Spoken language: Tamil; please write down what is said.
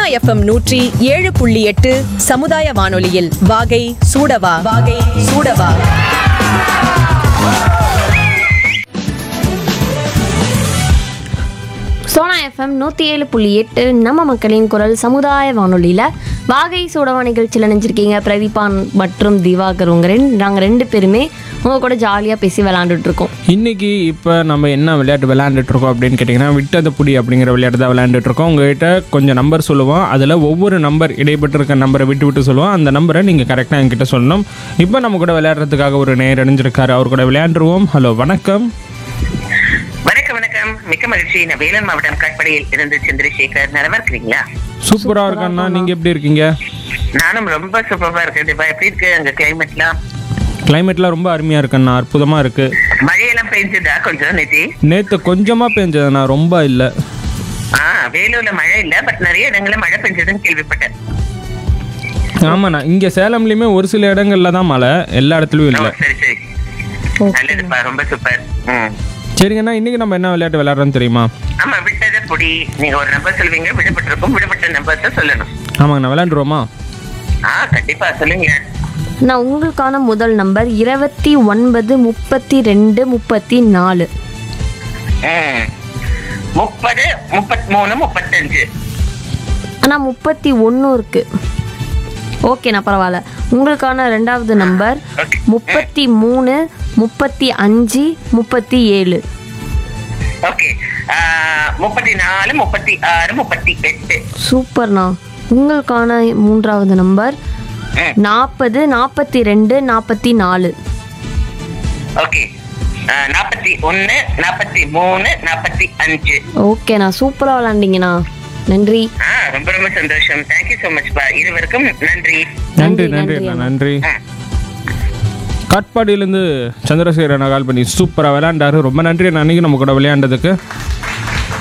எஃப்எம் நூற்றி ஏழு புள்ளி எட்டு சமுதாய வானொலியில் வாகை சூடவா வாகை சூடவா சோனா எஃப்எம் நூற்றி ஏழு புள்ளி எட்டு நம்ம மக்களின் குரல் சமுதாய வானொலியில் வாகை சூடவா நிகழ்ச்சியில் நினைச்சிருக்கீங்க பிரதீபான் மற்றும் திவாகர் உங்க ரெண்டு நாங்கள் ரெண்டு பேருமே உங்கள் கூட ஜாலியாக பேசி விளாண்டுட்டு இருக்கோம் இன்னைக்கு இப்போ நம்ம என்ன விளையாட்டு விளையாண்டுட்டு இருக்கோம் அப்படின்னு கேட்டிங்கன்னா விட்டது புடி அப்படிங்கிற விளையாட்டு தான் விளையாண்டுட்டு இருக்கோம் உங்ககிட்ட கொஞ்சம் நம்பர் சொல்லுவோம் அதில் ஒவ்வொரு நம்பர் இடைப்பட்டு இருக்க நம்பரை விட்டு விட்டு சொல்லுவோம் அந்த நம்பரை நீங்கள் கரெக்டாக என்கிட்ட சொல்லணும் இப்போ நம்ம கூட விளையாடுறதுக்காக ஒரு நேர் அணிஞ்சிருக்காரு அவர் கூட விளையாண்டுருவோம் ஹலோ வணக்கம் வணக்கம் வணக்கம் மிக்க மகிழ்ச்சி நான் வேலூர் மாவட்டம் காட்பாடியில் இருந்து சந்திரசேகர் நலமா இருக்கிறீங்களா சூப்பராக இருக்கண்ணா நீங்கள் எப்படி இருக்கீங்க நானும் ரொம்ப சூப்பரா இருக்கேன் இப்ப எப்படி இருக்கு அங்க கிளைமேட்லாம் கிளைமேட்லாம் ரொம்ப அருமையாக இருக்குண்ணா அற்புதமாக இருக்குது மழையெல்லாம் பெஞ்சதா கொஞ்சம் நேத்தி நேற்று கொஞ்சமாக பெஞ்சதுண்ணா ரொம்ப இல்லை ஆ வேலூர்ல மழை இல்ல பட் நிறைய இடங்கள்ல மழை பெஞ்சதுன்னு கேள்விப்பட்டேன் ஆமாண்ணா இங்கே சேலம்லேயுமே ஒரு சில இடங்கள்ல தான் மழை எல்லா இடத்துலையும் ஓ, இல்லை சரி சரி நல்லதுப்பா ரொம்ப சூப்பர் ம் சரிங்கண்ணா இன்னைக்கு நம்ம என்ன விளையாட்டு விளையாடுறோம்னு தெரியுமா ஆமா விட்டத பொடி நீங்க ஒரு நம்பர் சொல்லுவீங்க விடப்பட்டிருக்கும் விடப்பட்ட நம்பர் தான் சொல்லணும் ஆமாங்கண்ணா விளையாண்டுருவோமா ஆ கண்டிப்பா சொல்லுங்க நான் உங்களுக்கான முதல் நம்பர் இருபத்தி ஒன்பது முப்பத்தி ரெண்டு முப்பத்தி நாலு ம் முப்பது முப்பத்தி மூணு முப்பத்தஞ்சு ஆனால் முப்பத்தி ஒன்று இருக்கு ஓகேண்ணா பரவாயில்ல உங்களுக்கான ரெண்டாவது நம்பர் Okay. முப்பத்தி மூணு முப்பத்தி அஞ்சு முப்பத்தி ஏழு ஓகே முப்பத்தி நாலு முப்பத்தி ஆறு முப்பத்தி எட்டு சூப்பர்ண்ணா உங்களுக்கான மூன்றாவது நம்பர் ம். நாற்பது நாற்பத்தி ரெண்டு நாற்பத்தி நாலு ஓகே நாற்பத்தி ஒன்னு நாற்பத்தி மூணு நாற்பத்தி அஞ்சு ஓகேண்ணா சூப்பராக விளாண்டிங்கண்ணா நன்றி ஆ ரொம்ப ரொம்ப சந்தோஷம் தேங்க்யூ ஸோ மச் பா இருவருக்கும் நன்றி நன்றி நன்றி, நன்றி நன்றி அண்ணா நன்றி ஆ. காட்பாடியிலேருந்து சந்திரசேகரன் கால் பண்ணி சூப்பராக விளையாண்டாரு ரொம்ப நன்றி அண்ணா அன்னைக்கு நம்ம கூட விளையாண்டதுக்கு